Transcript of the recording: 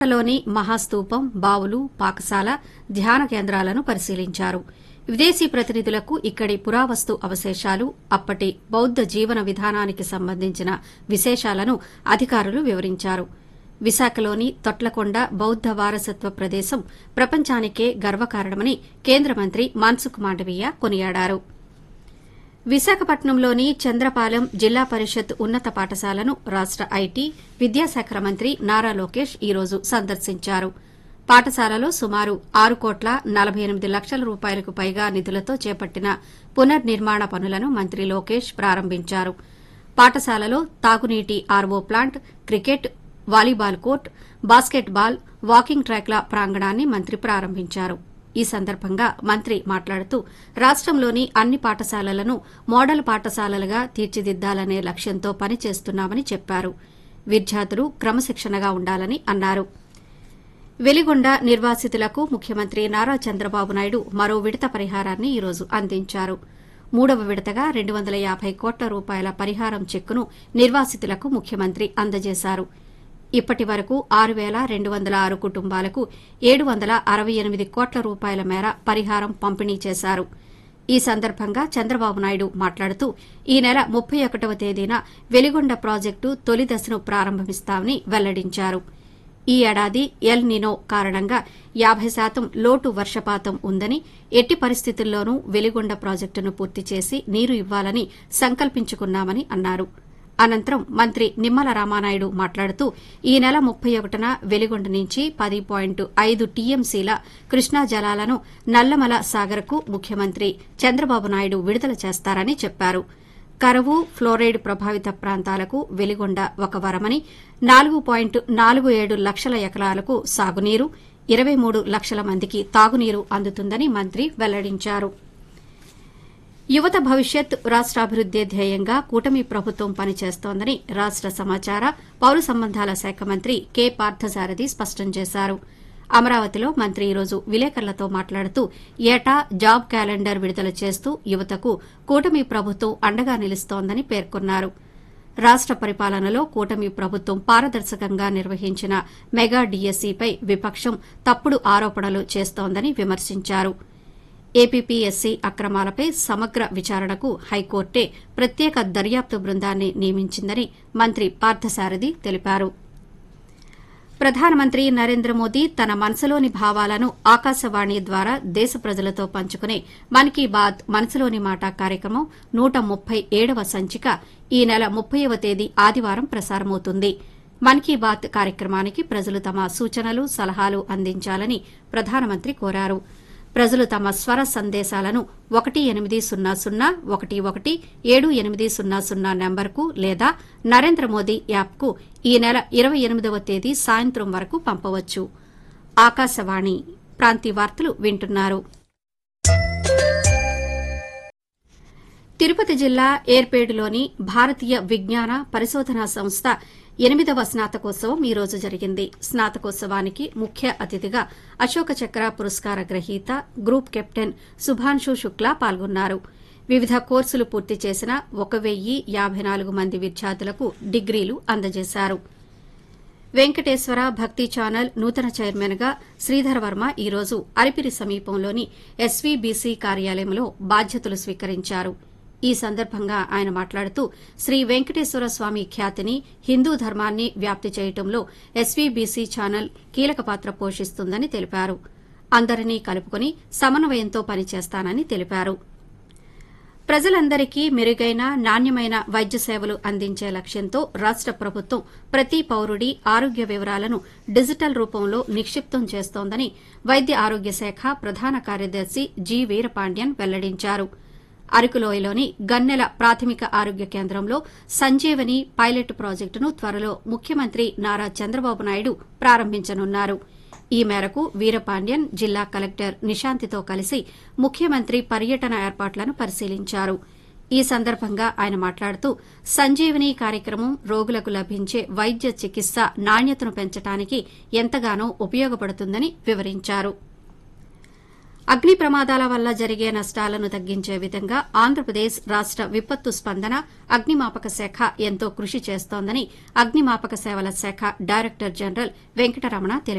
లోని మహాస్తూపం బావులు పాకశాల ధ్యాన కేంద్రాలను పరిశీలించారు విదేశీ ప్రతినిధులకు ఇక్కడి పురావస్తు అవశేషాలు అప్పటి బౌద్ద జీవన విధానానికి సంబంధించిన విశేషాలను అధికారులు వివరించారు విశాఖలోని తొట్లకొండ బౌద్ద వారసత్వ ప్రదేశం ప్రపంచానికే గర్వకారణమని కేంద్ర మంత్రి మన్సుఖ్ మాండవీయ కొనియాడారు విశాఖపట్నంలోని చంద్రపాలెం జిల్లా పరిషత్ ఉన్నత పాఠశాలను రాష్ట ఐటీ విద్యాశాఖ మంత్రి నారా లోకేష్ ఈ రోజు సందర్శించారు పాఠశాలలో సుమారు ఆరు కోట్ల నలభై ఎనిమిది లక్షల రూపాయలకు పైగా నిధులతో చేపట్టిన పునర్నిర్మాణ పనులను మంత్రి లోకేష్ ప్రారంభించారు పాఠశాలలో తాగునీటి RO plant cricket volleyball court basketball walking ట్రాక్ల ప్రాంగణాన్ని మంత్రి ప్రారంభించారు ఈ సందర్భంగా మంత్రి మాట్లాడుతూ రాష్టంలోని అన్ని పాఠశాలలను మోడల్ పాఠశాలలుగా తీర్చిదిద్దాలనే లక్ష్యంతో పనిచేస్తున్నామని చెప్పారు విద్యార్థులు క్రమశిక్షణగా ఉండాలని అన్నారు వెలిగొండ నిర్వాసితులకు ముఖ్యమంత్రి నారా చంద్రబాబు నాయుడు మరో విడత పరిహారాన్ని ఈ రోజు అందించారు మూడవ విడతగా రెండు వందల యాభై కోట్ల రూపాయల పరిహారం చెక్కును నిర్వాసితులకు ముఖ్యమంత్రి అందజేశారు ఇప్పటి వరకు ఆరు పేల రెండు వందల ఆరు కుటుంబాలకు ఏడు వందల అరవై ఎనిమిది కోట్ల రూపాయల మేర పరిహారం పంపిణీ చేశారు ఈ సందర్భంగా చంద్రబాబు నాయుడు మాట్లాడుతూ ఈ నెల ముప్పై ఒకటవ తేదీన వెలిగొండ ప్రాజెక్టు తొలి దశను ప్రారంభిస్తామని వెల్లడించారు ఈ ఏడాది ఎల్ నినో కారణంగా యాబై శాతం లోటు వర్షపాతం ఉందని ఎట్టి పరిస్థితుల్లోనూ వెలిగొండ ప్రాజెక్టును పూర్తి చేసి నీరు ఇవ్వాలని సంకల్పించుకున్నామని అన్నారు అనంతరం మంత్రి నిమ్మల రామానాయుడు మాట్లాడుతూ ఈ నెల ముప్పై ఒకటిన వెలిగొండ నుంచి పది పాయింట్ ఐదు టీఎంసీల కృష్ణా జలాలను నల్లమల సాగర్కు ముఖ్యమంత్రి చంద్రబాబు నాయుడు విడుదల చేస్తారని చెప్పారు కరువు ఫ్లోరైడ్ ప్రభావిత ప్రాంతాలకు వెలిగొండ ఒక వరమని నాలుగు పాయింట్ నాలుగు ఏడు లక్షల ఎకరాలకు సాగునీరు ఇరవై మూడు లక్షల మందికి తాగునీరు అందుతుందని మంత్రి వెల్లడించారు యువత భవిష్యత్ రాష్టాభివృద్దే ధ్యేయంగా కూటమి ప్రభుత్వం పనిచేస్తోందని రాష్ట సమాచార పౌర సంబంధాల శాఖ మంత్రి కె పార్థసారథి స్పష్టం చేశారు అమరావతిలో మంత్రి ఈరోజు విలేకరులతో మాట్లాడుతూ ఏటా జాబ్ క్యాలెండర్ విడుదల చేస్తూ యువతకు కూటమి ప్రభుత్వం అండగా నిలుస్తోందని పేర్కొన్నారు రాష్ట పరిపాలనలో కూటమి ప్రభుత్వం పారదర్శకంగా నిర్వహించిన మెగా డీఎస్సీపై విపక్షం తప్పుడు ఆరోపణలు చేస్తోందని విమర్శించారు ఏపీపీఎస్సీ అక్రమాలపై సమగ్ర విచారణకు హైకోర్టే ప్రత్యేక దర్యాప్తు బృందాన్ని నియమించిందని మంత్రి పార్థసారథి తెలిపారు ప్రధానమంత్రి నరేంద్ర మోదీ తన మనసులోని భావాలను ఆకాశవాణి ద్వారా దేశ ప్రజలతో పంచుకునే మన్ కీ బాత్ మనసులోని మాట కార్యక్రమం నూట ముప్పై ఏడవ సంచిక ఈ నెల ముప్పైవ తేదీ ఆదివారం ప్రసారమవుతుంది మన్ కీ బాత్ కార్యక్రమానికి ప్రజలు తమ సూచనలు సలహాలు అందించాలని ప్రధానమంత్రి కోరారు ప్రజలు తమ స్వర సందేశాలను ఒకటి ఎనిమిది సున్నా సున్నా ఒకటి ఒకటి ఏడు ఎనిమిది సున్నా సున్నా నెంబర్కు లేదా నరేంద్ర మోదీ యాప్కు ఈ నెల ఇరవై ఎనిమిదవ తేదీ సాయంత్రం వరకు పంపవచ్చు ఆకాశవాణి ప్రాంతీయ వార్తలు వింటున్నారు తిరుపతి జిల్లా ఏర్పేడులోని భారతీయ విజ్ఞాన పరిశోధనా సంస్థ ఎనిమిదవ స్నాతకోత్సవం ఈ రోజు జరిగింది స్నాతకోత్సవానికి ముఖ్య అతిథిగా అశోక చక్ర పురస్కార గ్రహీత గ్రూప్ కెప్టెన్ సుభాన్షు శుక్లా పాల్గొన్నారు వివిధ కోర్సులు పూర్తి చేసిన ఒక వెయ్యి యాబై నాలుగు మంది విద్యార్థులకు డిగ్రీలు అందజేశారు వెంకటేశ్వర భక్తి ఛానల్ నూతన చైర్మన్ గా శ్రీధర్ వర్మ ఈ రోజు అరిపిరి సమీపంలోని ఎస్వీబీసీ కార్యాలయంలో బాధ్యతలు స్వీకరించారు ఈ సందర్భంగా ఆయన మాట్లాడుతూ శ్రీ వెంకటేశ్వర స్వామి ఖ్యాతిని హిందూ ధర్మాన్ని వ్యాప్తి చేయటంలో ఎస్వీబీసీ ఛానల్ కీలక పాత్ర పోషిస్తుందని తెలిపారు అందరినీ కలుపుకుని సమన్వయంతో పనిచేస్తానని తెలిపారు ప్రజలందరికీ మెరుగైన నాణ్యమైన వైద్య సేవలు అందించే లక్ష్యంతో రాష్ట ప్రభుత్వం ప్రతి పౌరుడి ఆరోగ్య వివరాలను డిజిటల్ రూపంలో నిక్షిప్తం చేస్తోందని వైద్య ఆరోగ్య శాఖ ప్రధాన కార్యదర్శి జి వీరపాండ్యన్ వెల్లడించారు అరకులోయలోని గన్నెల ప్రాథమిక ఆరోగ్య కేంద్రంలో సంజీవని పైలట్ ప్రాజెక్టును త్వరలో ముఖ్యమంత్రి నారా చంద్రబాబు నాయుడు ప్రారంభించనున్నారు ఈ మేరకు వీరపాండ్యన్ జిల్లా కలెక్టర్ నిశాంతితో కలిసి ముఖ్యమంత్రి పర్యటన ఏర్పాట్లను పరిశీలించారు ఈ సందర్భంగా ఆయన మాట్లాడుతూ సంజీవని కార్యక్రమం రోగులకు లభించే వైద్య చికిత్స నాణ్యతను పెంచడానికి ఎంతగానో ఉపయోగపడుతుందని వివరించారు అగ్ని ప్రమాదాల వల్ల జరిగే నష్టాలను తగ్గించే విధంగా ఆంధ్రప్రదేశ్ రాష్ట విపత్తు స్పందన అగ్నిమాపక శాఖ ఎంతో కృషి చేస్తోందని అగ్నిమాపక సేవల శాఖ డైరెక్టర్ జనరల్ వెంకటరమణ తెలిపారు